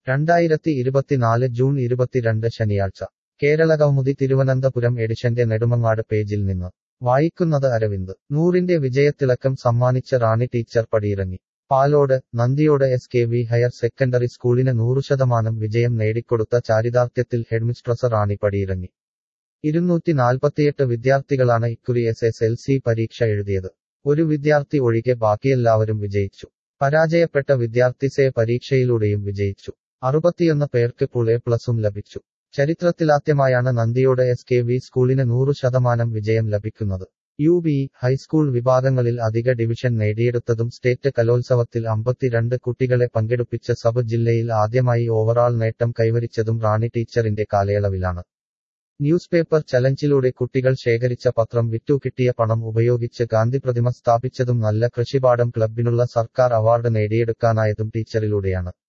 രണ്ടായിരത്തി ഇരുപത്തിനാല് ജൂൺ ഇരുപത്തിരണ്ട് ശനിയാഴ്ച കേരള കൗമുദി തിരുവനന്തപുരം എഡിഷന്റെ നെടുമങ്ങാട് പേജിൽ നിന്ന് വായിക്കുന്നത് അരവിന്ദ് നൂറിന്റെ വിജയത്തിളക്കം സമ്മാനിച്ച റാണി ടീച്ചർ പടിയിറങ്ങി Palode Nandiyode S K V higher secondary സ്കൂളിന് നൂറു ശതമാനം വിജയം നേടിക്കൊടുത്ത ചാരിതാർത്ഥ്യത്തിൽ ഹെഡ്മിസ്ട്രസ് റാണി പടിയിറങ്ങി ഇരുന്നൂറ്റി നാൽപ്പത്തിയെട്ട് വിദ്യാർത്ഥികളാണ് ഇക്കുറി എസ് എസ് എൽ സി പരീക്ഷ എഴുതിയത് ഒരു വിദ്യാർത്ഥി ഒഴികെ ബാക്കിയെല്ലാവരും വിജയിച്ചു പരാജയപ്പെട്ട വിദ്യാർത്ഥി സേ പരീക്ഷയിലൂടെയും വിജയിച്ചു അറുപത്തിയൊന്ന് പേർക്ക് പുൾ എ പ്ലസും ലഭിച്ചു ചരിത്രത്തിലാദ്യമായാണ് നന്ദിയോട് എസ് കെ വി സ്കൂളിന് നൂറു ശതമാനം വിജയം ലഭിക്കുന്നത് യു ബി ഹൈസ്കൂൾ വിഭാഗങ്ങളിൽ അധിക ഡിവിഷൻ നേടിയെടുത്തതും സ്റ്റേറ്റ് കലോത്സവത്തിൽ അമ്പത്തിരണ്ട് കുട്ടികളെ പങ്കെടുപ്പിച്ച സബ് ജില്ലയിൽ ആദ്യമായി ഓവറാൾ നേട്ടം കൈവരിച്ചതും റാണി ടീച്ചറിന്റെ കാലയളവിലാണ് ന്യൂസ് പേപ്പർ ചലഞ്ചിലൂടെ കുട്ടികൾ ശേഖരിച്ച പത്രം വിറ്റു കിട്ടിയ പണം ഉപയോഗിച്ച് ഗാന്ധി പ്രതിമ സ്ഥാപിച്ചതും നല്ല കൃഷിപാഠം ക്ലബിനുള്ള സർക്കാർ അവാർഡ് നേടിയെടുക്കാനായതും ടീച്ചറിലൂടെയാണ്